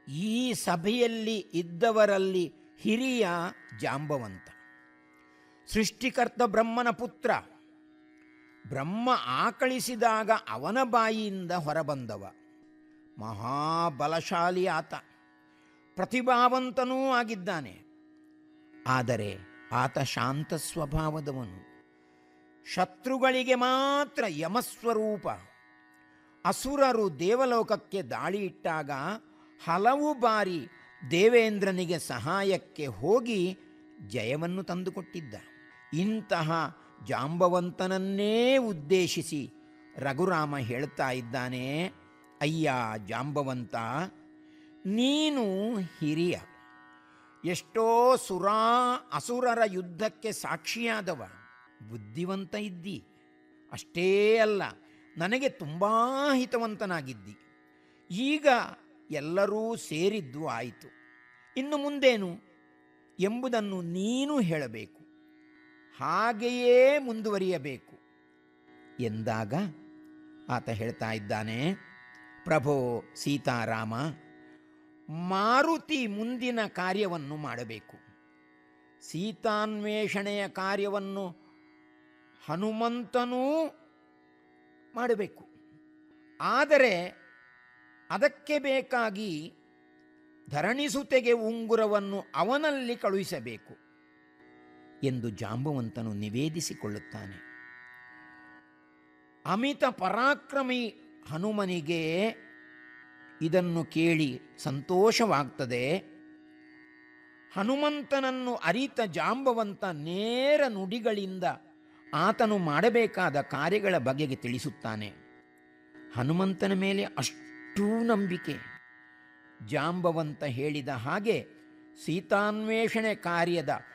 ಈ ಸಭೆಯಲ್ಲಿ ಇದ್ದವರಲ್ಲಿ ಹಿರಿಯ ಜಾಂಬವಂತ ಸೃಷ್ಟಿಕರ್ತ ಬ್ರಹ್ಮನ ಪುತ್ರ ಬ್ರಹ್ಮ ಆಕಳಿಸಿದಾಗ ಅವನ ಬಾಯಿಯಿಂದ ಹೊರಬಂದವ ಮಹಾಬಲಶಾಲಿ ಆತ ಪ್ರತಿಭಾವಂತನೂ ಆಗಿದ್ದಾನೆ ಆದರೆ ಆತ ಶಾಂತ ಸ್ವಭಾವದವನು ಶತ್ರುಗಳಿಗೆ ಮಾತ್ರ ಯಮಸ್ವರೂಪ ಅಸುರರು ದೇವಲೋಕಕ್ಕೆ ದಾಳಿ ಇಟ್ಟಾಗ ಹಲವು ಬಾರಿ ದೇವೇಂದ್ರನಿಗೆ ಸಹಾಯಕ್ಕೆ ಹೋಗಿ ಜಯವನ್ನು ತಂದುಕೊಟ್ಟಿದ್ದ ಇಂತಹ ಜಾಂಬವಂತನನ್ನೇ ಉದ್ದೇಶಿಸಿ ರಘುರಾಮ ಹೇಳ್ತಾ ಇದ್ದಾನೆ ಅಯ್ಯ ಜಾಂಬವಂತ ನೀನು ಹಿರಿಯ ಎಷ್ಟೋ ಸುರಾ ಅಸುರರ ಯುದ್ಧಕ್ಕೆ ಸಾಕ್ಷಿಯಾದವ ಬುದ್ಧಿವಂತ ಇದ್ದಿ ಅಷ್ಟೇ ಅಲ್ಲ ನನಗೆ ತುಂಬ ಹಿತವಂತನಾಗಿದ್ದಿ ಈಗ ಎಲ್ಲರೂ ಸೇರಿದ್ದು ಆಯಿತು ಇನ್ನು ಮುಂದೇನು ಎಂಬುದನ್ನು ನೀನು ಹೇಳಬೇಕು ಹಾಗೆಯೇ ಮುಂದುವರಿಯಬೇಕು ಎಂದಾಗ ಆತ ಹೇಳ್ತಾ ಇದ್ದಾನೆ ಪ್ರಭೋ ಸೀತಾರಾಮ ಮಾರುತಿ ಮುಂದಿನ ಕಾರ್ಯವನ್ನು ಮಾಡಬೇಕು ಸೀತಾನ್ವೇಷಣೆಯ ಕಾರ್ಯವನ್ನು ಹನುಮಂತನೂ ಮಾಡಬೇಕು ಆದರೆ ಅದಕ್ಕೆ ಬೇಕಾಗಿ ಧರಣಿಸುತೆಗೆ ಉಂಗುರವನ್ನು ಅವನಲ್ಲಿ ಕಳುಹಿಸಬೇಕು ಎಂದು ಜಾಂಬವಂತನು ನಿವೇದಿಸಿಕೊಳ್ಳುತ್ತಾನೆ ಅಮಿತ ಪರಾಕ್ರಮಿ ಹನುಮನಿಗೆ ಇದನ್ನು ಕೇಳಿ ಸಂತೋಷವಾಗ್ತದೆ ಹನುಮಂತನನ್ನು ಅರಿತ ಜಾಂಬವಂತ ನೇರ ನುಡಿಗಳಿಂದ ಆತನು ಮಾಡಬೇಕಾದ ಕಾರ್ಯಗಳ ಬಗೆಗೆ ತಿಳಿಸುತ್ತಾನೆ ಹನುಮಂತನ ಮೇಲೆ ಅಷ್ಟೂ ನಂಬಿಕೆ ಜಾಂಬವಂತ ಹೇಳಿದ ಹಾಗೆ ಸೀತಾನ್ವೇಷಣೆ ಕಾರ್ಯದ